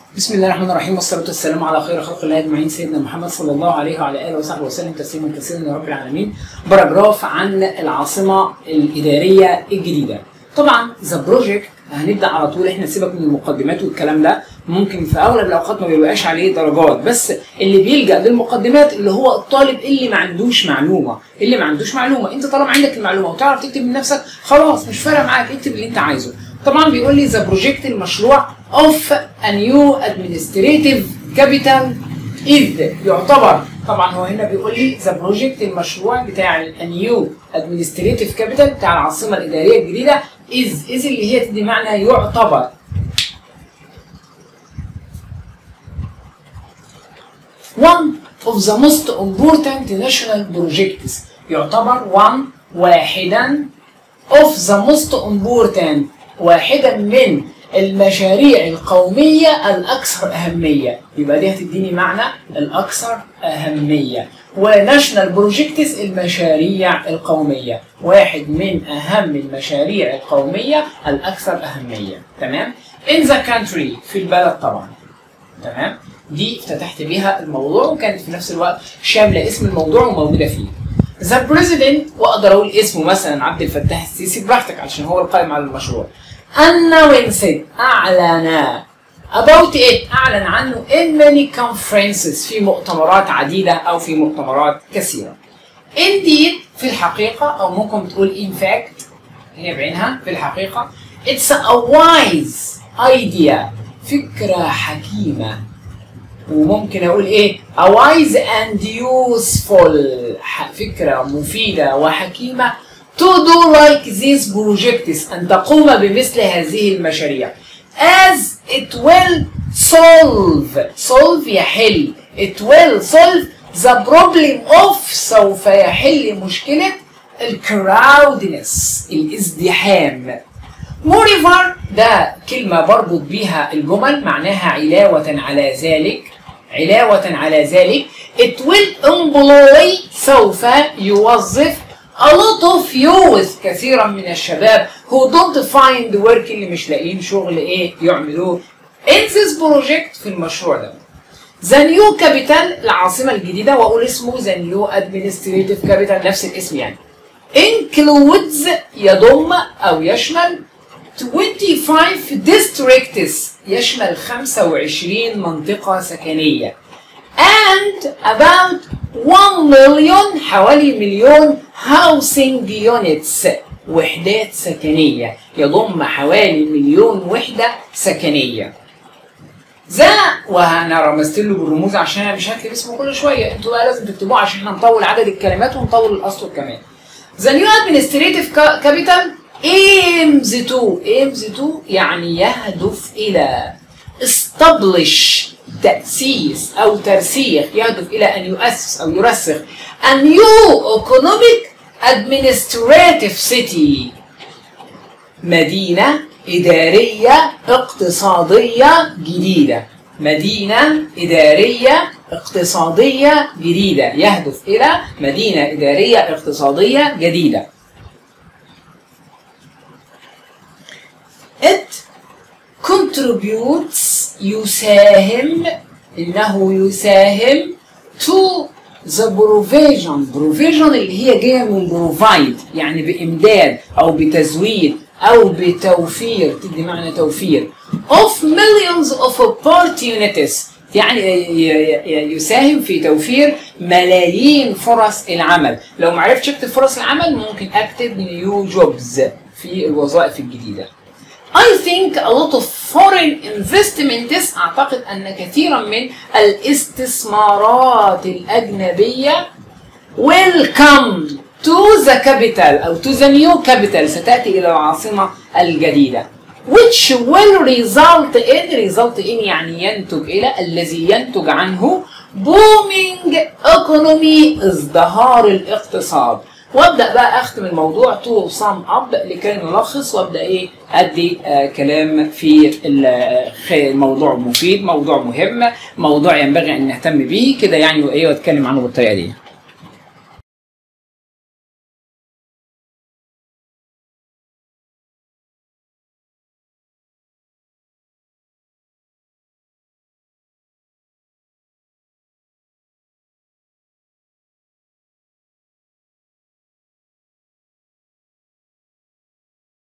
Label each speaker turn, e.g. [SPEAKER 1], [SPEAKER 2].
[SPEAKER 1] بسم الله الرحمن الرحيم والصلاة والسلام على خير خلق الله أجمعين سيدنا محمد صلى الله عليه وعلى آله وصحبه وسلم تسليما كثيرا يا رب العالمين. باراجراف عن العاصمة الإدارية الجديدة. طبعا ذا بروجكت هنبدا على طول احنا سيبك من المقدمات والكلام ده ممكن في اغلب الاوقات ما بيبقاش عليه درجات بس اللي بيلجا للمقدمات اللي هو الطالب اللي ما عندوش معلومه اللي ما عندوش معلومه انت طالما عندك المعلومه وتعرف تكتب من نفسك خلاص مش فارقه معاك اكتب اللي انت عايزه طبعا بيقول لي ذا بروجكت المشروع اوف ا نيو ادمنستريتيف كابيتال اذ يعتبر طبعا هو هنا بيقول لي ذا بروجكت المشروع بتاع النيو ادمنستريتيف كابيتال بتاع العاصمه الاداريه الجديده از از اللي هي تدي معنى يعتبر one of the most important national projects يعتبر one واحدا of the most important واحدا من المشاريع القومية الأكثر أهمية يبقى دي هتديني معنى الأكثر أهمية وناشونال بروجيكتس المشاريع القومية واحد من أهم المشاريع القومية الأكثر أهمية تمام in the country في البلد طبعا تمام دي افتتحت بيها الموضوع وكانت في نفس الوقت شاملة اسم الموضوع وموجودة فيه ذا بريزيدنت واقدر اقول اسمه مثلا عبد الفتاح السيسي براحتك عشان هو القائم على المشروع announced أعلن about it أعلن عنه in many conferences في مؤتمرات عديدة أو في مؤتمرات كثيرة. Indeed في الحقيقة أو ممكن تقول in fact هي بعينها في الحقيقة it's a wise idea فكرة حكيمة وممكن أقول إيه a wise and useful فكرة مفيدة وحكيمة to do like these projects أن تقوم بمثل هذه المشاريع as it will solve solve يحل it will solve the problem of سوف يحل مشكلة الكراودنس الازدحام moreover ده كلمة بربط بيها الجمل معناها علاوة على ذلك علاوة على ذلك it will employ سوف يوظف a lot of youth كثيرا من الشباب who don't find work اللي مش لاقيين شغل ايه يعملوه in this project في المشروع ده The new capital العاصمة الجديدة وأقول اسمه The new administrative capital نفس الاسم يعني includes يضم أو يشمل 25 districts يشمل 25 منطقة سكنية and about 1 مليون حوالي مليون housing units وحدات سكنية يضم حوالي مليون وحدة سكنية ذا وأنا رمزت له بالرموز عشان أنا مش هكتب اسمه كل شوية انتوا بقى لازم تكتبوه عشان احنا نطول عدد الكلمات ونطول الأسطر كمان The new administrative capital aims to aims to يعني يهدف إلى establish تأسيس أو ترسيخ يهدف إلى أن يؤسس أو يرسخ a new economic administrative city مدينة إدارية اقتصادية جديدة مدينة إدارية اقتصادية جديدة يهدف إلى مدينة إدارية اقتصادية جديدة It contributes يساهم إنه يساهم to the provision provision اللي هي جاية من provide يعني بإمداد أو بتزويد أو بتوفير تدي معنى توفير of millions of opportunities يعني يساهم في توفير ملايين فرص العمل لو ما عرفتش اكتب فرص العمل ممكن اكتب new jobs في الوظائف الجديده I think a lot of foreign investments أعتقد أن كثيرا من الاستثمارات الأجنبية will come to the capital أو to the new capital ستأتي إلى العاصمة الجديدة which will result in result in يعني ينتج إلى الذي ينتج عنه booming economy ازدهار الاقتصاد وابدا بقى اختم الموضوع تو سام اب لكي نلخص وابدا ايه ادي آه كلام في الموضوع مفيد موضوع مهم موضوع ينبغي ان نهتم بيه كده يعني وايه واتكلم عنه بالطريقه دي